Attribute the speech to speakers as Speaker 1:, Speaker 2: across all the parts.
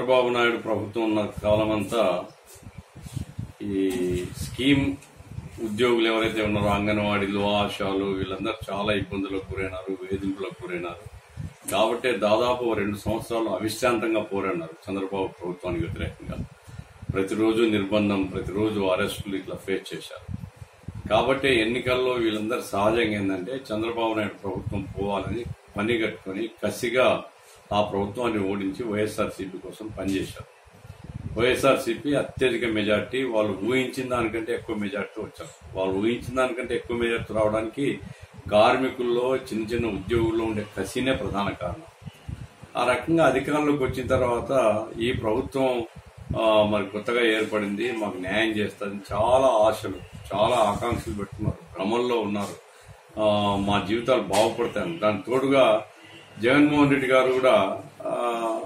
Speaker 1: చంద్రబాబు నాయుడు ప్రభుత్వం ఉన్న కాలమంతా ఈ స్కీమ్ ఉద్యోగులు ఎవరైతే ఉన్నారో అంగన్వాడీలు ఆశాలు వీళ్ళందరూ చాలా ఇబ్బందులకు గురైనారు వేధింపులకు గురైనారు కాబట్టి దాదాపు ఓ రెండు సంవత్సరాలు అవిశ్రాంతంగా పోరాడినారు చంద్రబాబు ప్రభుత్వానికి వ్యతిరేకంగా ప్రతిరోజు నిర్బంధం ప్రతిరోజు అరెస్టులు ఇట్లా ఫేస్ చేశారు కాబట్టి ఎన్నికల్లో వీళ్ళందరూ సహజంగా ఏంటంటే చంద్రబాబు నాయుడు ప్రభుత్వం పోవాలని పని కట్టుకొని కసిగా ఆ ప్రభుత్వాన్ని ఓడించి వైఎస్ఆర్సీపీ కోసం పనిచేశారు వైఎస్ఆర్సీపీ అత్యధిక మెజార్టీ వాళ్ళు ఊహించిన దానికంటే ఎక్కువ మెజార్టీ వచ్చారు వాళ్ళు ఊహించిన దానికంటే ఎక్కువ మెజార్టీ రావడానికి కార్మికుల్లో చిన్న చిన్న ఉద్యోగుల్లో ఉండే కసినే ప్రధాన కారణం ఆ రకంగా అధికారంలోకి వచ్చిన తర్వాత ఈ ప్రభుత్వం ఆ, మరి కొత్తగా ఏర్పడింది మాకు న్యాయం చేస్తుంది చాలా ఆశలు చాలా ఆకాంక్షలు పెట్టుకున్నారు భ్రమల్లో ఉన్నారు ఆ, మా జీవితాలు బాగుపడతాయి దాని తోడుగా జగన్మోహన్ రెడ్డి గారు కూడా ఆ,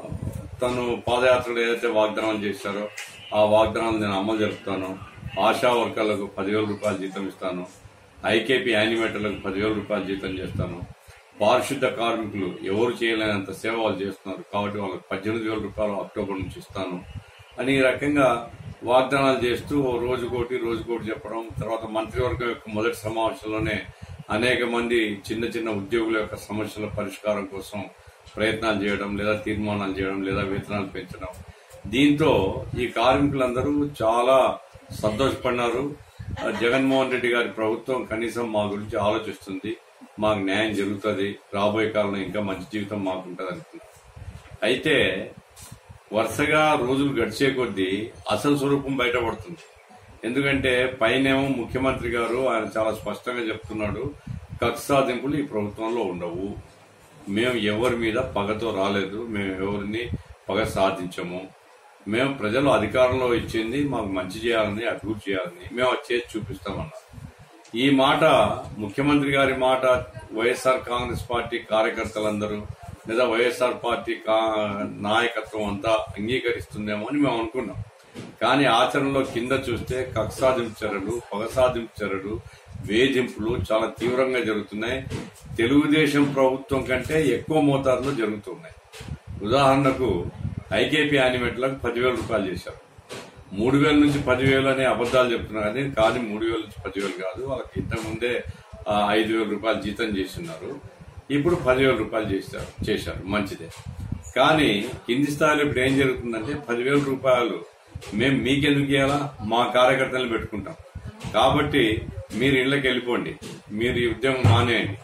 Speaker 1: తను పాదయాత్రలో ఏదైతే వాగ్దానాలు చేశారో ఆ వాగ్దానాలు నేను అమలు జరుపుతాను ఆశా వర్కర్లకు పదివేల రూపాయలు జీతం ఇస్తాను ఐకేపీ యానిమేటర్లకు పదివేల రూపాయలు జీతం చేస్తాను పారిశుద్ధ కార్మికులు ఎవరు చేయలేనంత సేవ వాళ్ళు చేస్తున్నారు కాబట్టి వాళ్ళకి పద్దెనిమిది వేల రూపాయలు అక్టోబర్ నుంచి ఇస్తాను అని ఈ రకంగా వాగ్దానాలు చేస్తూ ఓ రోజుకోటి రోజుకోటి చెప్పడం తర్వాత మంత్రివర్గం యొక్క మొదటి సమావేశంలోనే అనేక మంది చిన్న చిన్న ఉద్యోగుల యొక్క సమస్యల పరిష్కారం కోసం ప్రయత్నాలు చేయడం లేదా తీర్మానాలు చేయడం లేదా వేతనాలు పెంచడం దీంతో ఈ కార్మికులందరూ చాలా సంతోషపడినారు ఆ, జగన్మోహన్ రెడ్డి గారి ప్రభుత్వం కనీసం మా గురించి ఆలోచిస్తుంది మాకు న్యాయం జరుగుతుంది రాబోయే కాలంలో ఇంకా మంచి జీవితం మాకు ఉంటుంది అనుకున్నారు అయితే వరుసగా రోజులు గడిచే కొద్దీ అసలు స్వరూపం బయటపడుతుంది ఎందుకంటే పైనేమో ముఖ్యమంత్రి గారు ఆయన చాలా స్పష్టంగా చెప్తున్నాడు కక్ష సాధింపులు ఈ ప్రభుత్వంలో ఉండవు మేము ఎవరి మీద పగతో రాలేదు మేము ఎవరిని పగ సాధించము మేము ప్రజలు అధికారంలో ఇచ్చింది మాకు మంచి చేయాలని అభివృద్ధి చేయాలని మేము అది చేసి చూపిస్తామన్నారు ఈ మాట ముఖ్యమంత్రి గారి మాట వైఎస్ఆర్ కాంగ్రెస్ పార్టీ కార్యకర్తలందరూ లేదా వైఎస్ఆర్ పార్టీ కా- నాయకత్వం అంతా అంగీకరిస్తుందేమో అని మేము అనుకున్నాం కానీ ఆచరణలో కింద చూస్తే కక్షాదింపు చర్యలు పగసాదింపు చర్యలు వేధింపులు చాలా తీవ్రంగా జరుగుతున్నాయి తెలుగుదేశం ప్రభుత్వం కంటే ఎక్కువ మోతాదులో జరుగుతున్నాయి ఉదాహరణకు ఐకేపీ యానిమేట్లకు పదివేల రూపాయలు చేశారు మూడు వేల నుంచి పదివేలు అనే అబద్దాలు చెప్తున్నారు కానీ కానీ మూడు వేల నుంచి పదివేలు కాదు వాళ్ళకి ఇంతకు ముందే ఆ, ఐదు వేల రూపాయలు జీతం చేస్తున్నారు ఇప్పుడు పదివేల రూపాయలు చేశారు చేశారు మంచిదే కానీ కింది స్థాయిలో ఇప్పుడు ఏం జరుగుతుందంటే పదివేల రూపాయలు మేము మీకెందుకు ఇవ్వాలా మా కార్యకర్తలను పెట్టుకుంటాం కాబట్టి మీరు ఇళ్ళకి వెళ్ళిపోండి మీరు ఈ ఉద్యోగం మానేయండి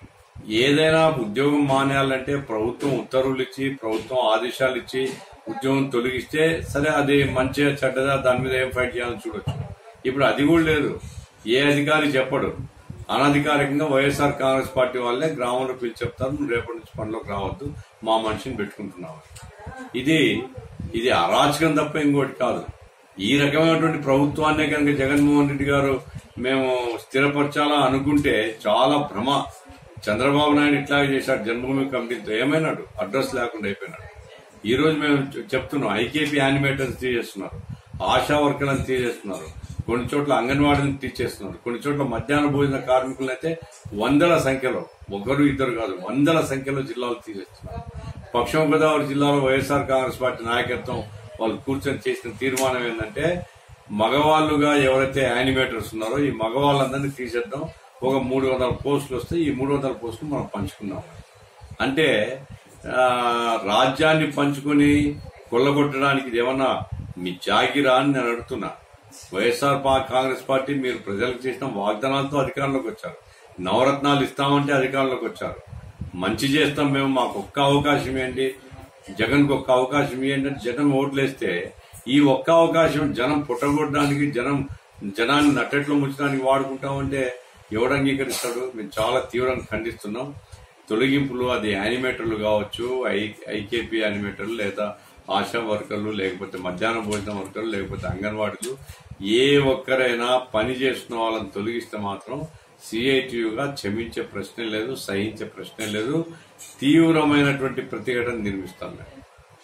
Speaker 1: ఏదైనా ఉద్యోగం మానేయాలంటే ప్రభుత్వం ఉత్తర్వులు ఇచ్చి ప్రభుత్వం ఆదేశాలు ఇచ్చి ఉద్యోగం తొలగిస్తే సరే అది మంచిగా చెడ్డదా దాని మీద ఏం ఫైట్ చేయాలని చూడొచ్చు ఇప్పుడు అది కూడా లేదు ఏ అధికారి చెప్పడు అనధికారికంగా వైఎస్ఆర్ కాంగ్రెస్ పార్టీ వాళ్ళే గ్రామంలో పిలిచి చెప్తారు నువ్వు రేపటి నుంచి పనిలోకి రావద్దు మా మనిషిని పెట్టుకుంటున్నావు ఇది ఇది అరాచకం తప్ప ఇంకోటి కాదు ఈ రకమైనటువంటి ప్రభుత్వాన్నే కనుక జగన్మోహన్ రెడ్డి గారు మేము స్థిరపరచాలా అనుకుంటే చాలా భ్రమ చంద్రబాబు నాయుడు ఇట్లాగే చేశాడు జన్మభూమి కమిటీతో ఏమైనాడు అడ్రస్ లేకుండా అయిపోయినాడు ఈ రోజు మేము చె- చెప్తున్నాం ఐకేపీ యానిమేటర్స్ తీసేస్తున్నారు ఆశా వర్కర్లను తీసేస్తున్నారు కొన్ని చోట్ల అంగన్వాడీని తీసేస్తున్నారు కొన్ని చోట్ల మధ్యాహ్న భోజన కార్మికులను అయితే వందల సంఖ్యలో ఒకరు ఇద్దరు కాదు వందల సంఖ్యలో జిల్లాలు తీసేస్తున్నారు పశ్చిమ గోదావరి జిల్లాలో వైఎస్ఆర్ కాంగ్రెస్ పార్టీ నాయకత్వం వాళ్ళు కూర్చొని చేసిన తీర్మానం ఏంటంటే మగవాళ్ళుగా ఎవరైతే యానిమేటర్స్ ఉన్నారో ఈ మగవాళ్ళందరినీ తీసేద్దాం ఒక మూడు వందల పోస్టులు వస్తే ఈ మూడు వందల పోస్టులు మనం పంచుకుందాం అంటే ఆ, రాజ్యాన్ని పంచుకొని కొల్లగొట్టడానికి ఇది ఏమన్నా మీ జాగిరా అని నేను అడుగుతున్నా వైఎస్ఆర్ పా- కాంగ్రెస్ పార్టీ మీరు ప్రజలకు చేసిన వాగ్దానాలతో అధికారంలోకి వచ్చారు నవరత్నాలు ఇస్తామంటే అధికారంలోకి వచ్చారు మంచి చేస్తాం మేము మాకు ఒక్క అవకాశం ఏంటి జగన్ ఒక్క అవకాశం ఇవ్వండి అంటే జనం ఓట్లేస్తే ఈ ఒక్క అవకాశం జనం పుట్టగొట్టడానికి జనం జనాన్ని నట్టట్లో ముంచడానికి వాడుకుంటామంటే ఎవడు అంగీకరిస్తాడు మేము చాలా తీవ్రంగా ఖండిస్తున్నాం తొలగింపులు అది యానిమేటర్లు కావచ్చు ఐ ఐకేపీ యానిమేటర్లు లేదా ఆశా వర్కర్లు లేకపోతే మధ్యాహ్న భోజన వర్కర్లు లేకపోతే అంగన్వాడీలు ఏ ఒక్కరైనా పని చేస్తున్న వాళ్ళని తొలగిస్తే మాత్రం సిఐటియుగా క్షమించే ప్రశ్నే లేదు సహించే ప్రశ్నే లేదు తీవ్రమైనటువంటి ప్రతిఘటన నిర్మిస్తాం మేము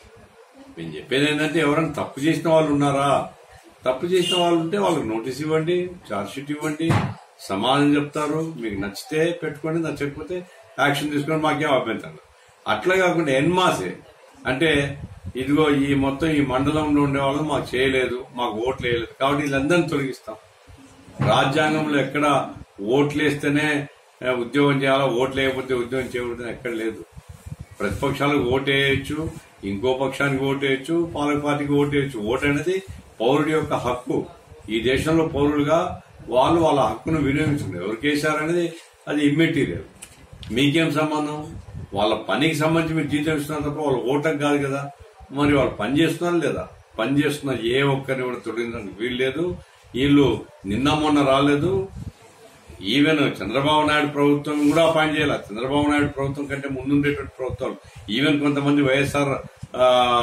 Speaker 1: మేము చెప్పేది ఏంటంటే ఎవరైనా తప్పు చేసిన వాళ్ళు ఉన్నారా తప్పు చేసిన వాళ్ళు ఉంటే వాళ్ళకి నోటీస్ ఇవ్వండి ఛార్జ్షీట్ ఇవ్వండి సమాధానం చెప్తారు మీకు నచ్చితే పెట్టుకోండి నచ్చకపోతే యాక్షన్ తీసుకొని మాకేం అభ్యంతరం లేదు. అట్లా కాకుండా ఎన్మాసే అంటే ఇదిగో ఈ మొత్తం ఈ మండలంలో ఉండే వాళ్ళు మాకు చేయలేదు మాకు ఓట్లు వేయలేదు కాబట్టి వీళ్ళందరినీ తొలగిస్తాం రాజ్యాంగంలో ఎక్కడ ఓట్లు వేస్తేనే ఆ, ఉద్యోగం చేయాలా ఓట్లు వేయకపోతే ఉద్యోగం చేయకూడదని ఎక్కడ లేదు ప్రతిపక్షాలకు ఓటు వేయచ్చు ఇంకో పక్షానికి ఓటు వేయచ్చు పాలక పార్టీకి ఓటు వేయచ్చు ఓటు అనేది పౌరుడి యొక్క హక్కు ఈ దేశంలో పౌరులుగా వాళ్ళు వాళ్ళ హక్కును వినియోగించుకున్నారు ఎవరికి వేశారనేది అది ఇమ్మెటీరియల్ మీకేం సంబంధం వాళ్ళ పనికి సంబంధించి మీరు జీతం ఇస్తున్నారు తప్ప వాళ్ళ ఓటకు కాదు కదా మరి వాళ్ళు పని చేస్తున్నారు లేదా పని చేస్తున్న ఏ ఒక్కరిని కూడా తొలగించడానికి వీలు లేదు వీళ్ళు నిన్న మొన్న రాలేదు ఈవెన్ చంద్రబాబు నాయుడు ప్రభుత్వం కూడా అపాయింట్ చేయాలి చంద్రబాబు నాయుడు ప్రభుత్వం కంటే ముందుండేటువంటి ప్రభుత్వాలు ఈవెన్ కొంతమంది వైఎస్ఆర్ ఆ,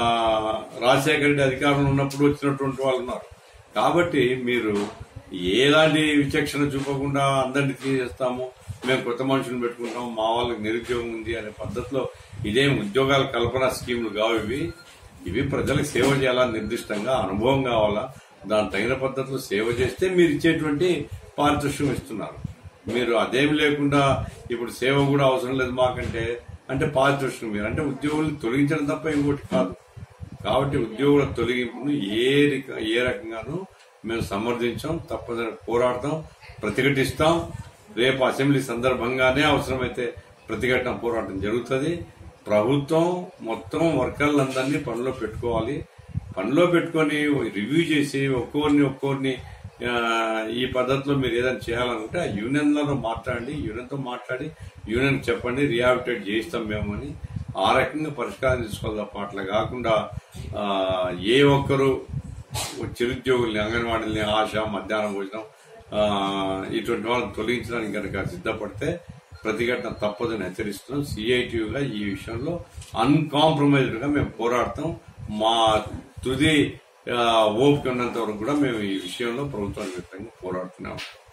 Speaker 1: రాజశేఖర రెడ్డి అధికారంలో ఉన్నప్పుడు వచ్చినటువంటి వాళ్ళు ఉన్నారు కాబట్టి మీరు ఎలాంటి విచక్షణ చూపకుండా అందరినీ తీసేస్తాము మేము కొత్త మనుషులను పెట్టుకుంటాం మా వాళ్ళకి నిరుద్యోగం ఉంది అనే పద్ధతిలో ఇదేం ఉద్యోగాల కల్పన స్కీములు కావు ఇవి ఇవి ప్రజలకు సేవ చేయాలా నిర్దిష్టంగా అనుభవం కావాలా దాని తగిన పద్ధతిలో సేవ చేస్తే మీరు ఇచ్చేటువంటి పారితోషికం ఇస్తున్నారు మీరు అదేం లేకుండా ఇప్పుడు సేవ కూడా అవసరం లేదు మాకంటే అంటే పారితోషికం మీరు అంటే ఉద్యోగులను తొలగించడం తప్ప ఇంకోటి కాదు కాబట్టి ఉద్యోగుల తొలగింపును ఏ రిక- ఏ రకంగానూ మేము సమర్థించాం తప్పనిసరి పోరాడతాం ప్రతిఘటిస్తాం రేపు అసెంబ్లీ సందర్భంగానే అవసరమైతే ప్రతిఘటన పోరాటం జరుగుతుంది ప్రభుత్వం మొత్తం వర్కర్లందరినీ పనిలో పెట్టుకోవాలి పనిలో పెట్టుకొని రివ్యూ చేసి ఒక్కొరిని ఒక్కొరిని ఆ, ఈ పద్ధతిలో మీరు ఏదైనా చేయాలనుకుంటే ఆ యూనియన్లలో మాట్లాడండి యూనియన్తో మాట్లాడి యూనియన్ చెప్పండి రిహాబిటేట్ చేయిస్తాం మేము అని ఆ రకంగా పరిష్కారం తీసుకోవాలి తప్ప అట్లా కాకుండా ఆ, ఏ ఒక్కరు చిరుద్యోగుల్ని అంగన్వాడీల్ని ఆశ మధ్యాహ్నం భోజనం ఆ, ఇటువంటి వాళ్ళని తొలగించడానికి కనుక సిద్ధపడితే ప్రతిఘటన తప్పదని హెచ్చరిస్తున్నాం సిఐటియుగా ఈ విషయంలో అన్కాంప్రమైజ్డ్ గా మేము పోరాడతాం మా తుది ఆ, ఓపిక ఉన్నంత వరకు కూడా మేము ఈ విషయంలో ప్రభుత్వానికి వ్యతిరేకంగా పోరాడుతున్నాం